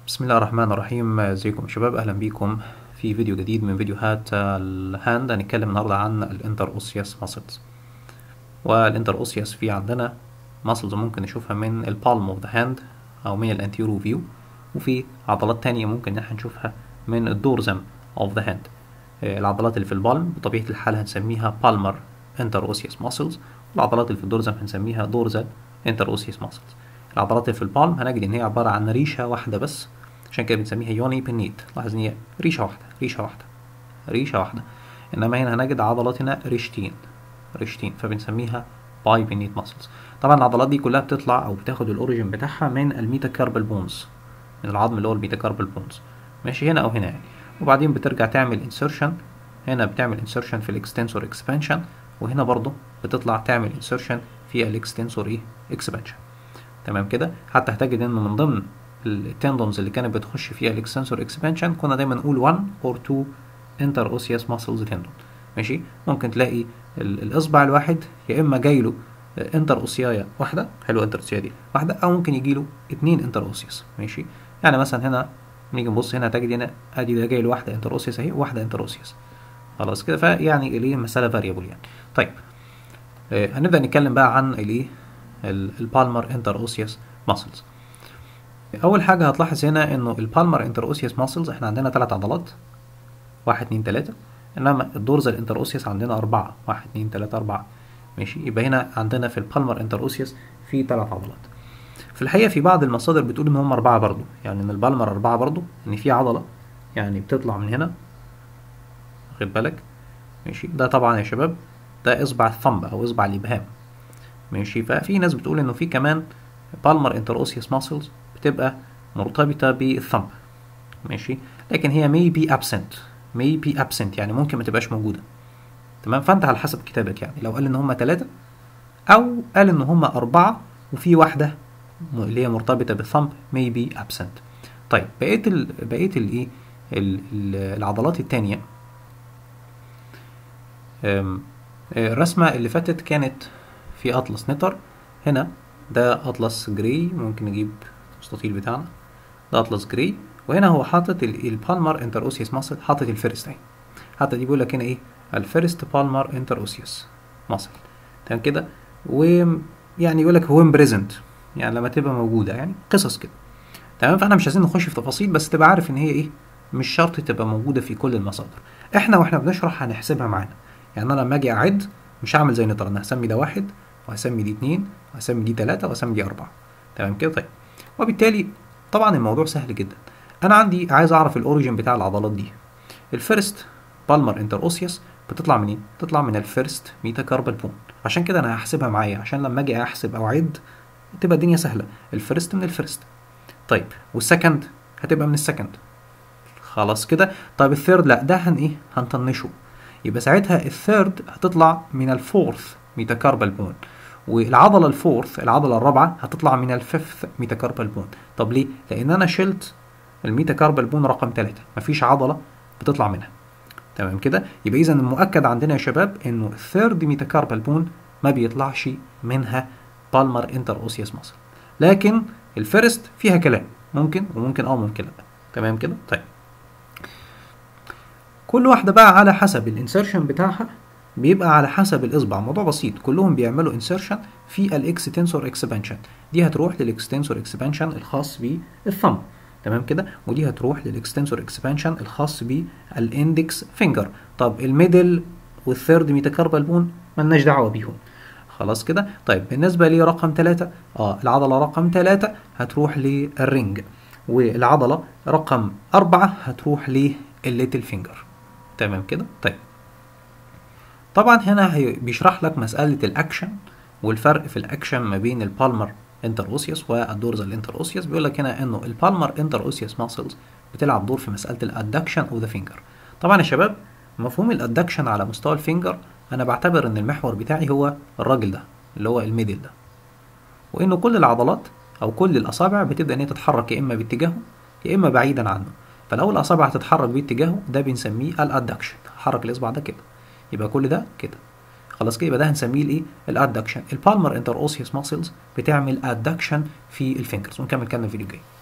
بسم الله الرحمن الرحيم ازيكم يا شباب اهلا بيكم في فيديو جديد من فيديوهات الهاند هنتكلم النهارده عن الانتر اوسيوس ماسلز والانتر اوسيوس في عندنا ماسلز ممكن نشوفها من البالم اوف ذا هاند او من الانتيرو فيو وفي عضلات تانية ممكن ان احنا نشوفها من الدورزم اوف ذا هاند العضلات اللي في البالم بطبيعة الحال هنسميها بالمر انتر اوسيوس ماسلز والعضلات اللي في الدورزم هنسميها دورزال انتر اوسيوس ماسلز العضلات اللي في البالم هنجد ان هي عبارة عن ريشة واحدة بس عشان كده بنسميها يوني بنيت لاحظ ان هي ريشة واحدة ريشة واحدة ريشة واحدة انما هنا هنجد عضلات هنا ريشتين ريشتين فبنسميها باي بنيت ماسلز طبعا العضلات دي كلها بتطلع او بتاخد الاوريجين بتاعها من الميتاكاربال بونز من العظم اللي هو الميتاكاربال بونز ماشي هنا او هنا يعني وبعدين بترجع تعمل انسرشن هنا بتعمل انسرشن في الاكستنسور اكسبانشن وهنا برضو بتطلع تعمل انسرشن في الاكستنسور ايه اكسبانشن تمام كده حتى هتجد انه من ضمن التندونز اللي كانت بتخش فيها الاكستنسور اكسبانشن كنا دايما نقول 1 اور 2 انتر اوسيوس ماسلز تندون ماشي ممكن تلاقي الاصبع الواحد يا اما جاي له انتر اوسيايا واحده حلوه انتر اوسيا دي واحده او ممكن يجي له اثنين انتر اوسيوس ماشي يعني مثلا هنا نيجي نبص هنا تجد هنا ادي ده جاي له واحده انتر اوسيوس اهي وواحده انتر اوسيوس خلاص كده فيعني الايه مساله فاريبل يعني طيب آه هنبدا نتكلم بقى عن الايه البالمر انتر اوسيوس ماسلز اول حاجه هتلاحظ هنا انه البالمر انتر اوسيوس ماسلز احنا عندنا ثلاث عضلات واحد اتنين تلاته انما الدورزال انتر اوسيوس عندنا اربعه واحد اتنين تلاته اربعه ماشي يبقى هنا عندنا في البالمر انتر اوسيوس في ثلاث عضلات في الحقيقه في بعض المصادر بتقول ان هم اربعه برضو يعني ان البالمر اربعه برضو ان في عضله يعني بتطلع من هنا واخد بالك ماشي ده طبعا يا شباب ده اصبع الثمب او اصبع الابهام ماشي ففي ناس بتقول انه في كمان بالمر انتر اوسيوس ماسلز بتبقى مرتبطة بالثمب ماشي لكن هي may be absent may be absent يعني ممكن ما تبقاش موجودة تمام فانت على حسب كتابك يعني لو قال ان هم ثلاثة او قال ان هم اربعة وفي واحدة اللي هي مرتبطة بالثمب may be absent طيب بقية ال بقية الايه العضلات التانية الرسمة اللي فاتت كانت في اطلس نتر هنا ده اطلس جراي ممكن نجيب المستطيل بتاعنا ده اطلس جراي وهنا هو حاطط البالمر انتر اوسيوس ماسل حاطط الفيرست اهي حتى دي بيقول لك هنا ايه الفيرست بالمر انتر اوسيوس ماسل تمام كده ويعني يقول لك هو بريزنت يعني لما تبقى موجوده يعني قصص كده تمام فاحنا مش عايزين نخش في تفاصيل بس تبقى عارف ان هي ايه مش شرط تبقى موجوده في كل المصادر احنا واحنا بنشرح هنحسبها معانا يعني انا لما اجي اعد مش هعمل زي نتر انا هسمي ده واحد وهسمي دي اتنين وهسمي دي تلاتة وهسمي دي أربعة تمام كده طيب وبالتالي طبعا الموضوع سهل جدا أنا عندي عايز أعرف الأوريجين بتاع العضلات دي الفيرست بالمر انتر اوسيوس بتطلع منين؟ بتطلع من الفيرست ميتاكاربال بون عشان كده أنا هحسبها معايا عشان لما أجي أحسب أو أعد تبقى الدنيا سهلة الفيرست من الفيرست طيب والسكند هتبقى من السكند خلاص كده طيب الثيرد لا ده هن ايه هنطنشه يبقى ساعتها الثيرد هتطلع من الفورث ميتاكاربال بون والعضلة الفورث العضلة الرابعة هتطلع من الفيفث ميتاكاربال بون طب ليه؟ لأن أنا شلت الميتاكاربال بون رقم ثلاثة مفيش عضلة بتطلع منها تمام كده؟ يبقى إذا المؤكد عندنا يا شباب إنه الثيرد ميتاكاربال بون ما بيطلعش منها بالمر انتر اوسيوس ماسل لكن الفيرست فيها كلام ممكن وممكن اه ممكن لا تمام كده؟ طيب كل واحدة بقى على حسب الانسرشن بتاعها بيبقى على حسب الاصبع موضوع بسيط كلهم بيعملوا انسرشن في الاكستنسور اكسبانشن دي هتروح للاكستنسور اكسبانشن الخاص بالثumb تمام كده ودي هتروح للاكستنسور اكسبانشن الخاص بالاندكس فينجر طب الميدل والثيرد ميتاكاربال بون ملناش دعوه بيهم خلاص كده طيب بالنسبه لرقم ثلاثة اه العضله رقم ثلاثة هتروح للرينج والعضله رقم أربعة هتروح للليتل فينجر تمام كده طيب طبعا هنا بيشرح لك مسألة الأكشن والفرق في الأكشن ما بين البالمر انتر اوسيوس والدورزال انتر اوسيوس بيقول لك هنا انه البالمر انتر اوسيوس ماسلز بتلعب دور في مسألة الادكشن اوف ذا فينجر طبعا يا شباب مفهوم الادكشن على مستوى الفينجر انا بعتبر ان المحور بتاعي هو الراجل ده اللي هو الميدل ده وانه كل العضلات او كل الاصابع بتبدا ان هي تتحرك يا اما باتجاهه يا اما بعيدا عنه فلو الاصابع هتتحرك باتجاهه ده بنسميه الادكشن حرك الاصبع ده كده يبقى كل ده كده خلاص كده يبقى ده هنسميه الايه الادكشن البالمر انتر اوسيوس ماسلز بتعمل ادكشن في الفينجرز ونكمل كلامنا في الفيديو الجاي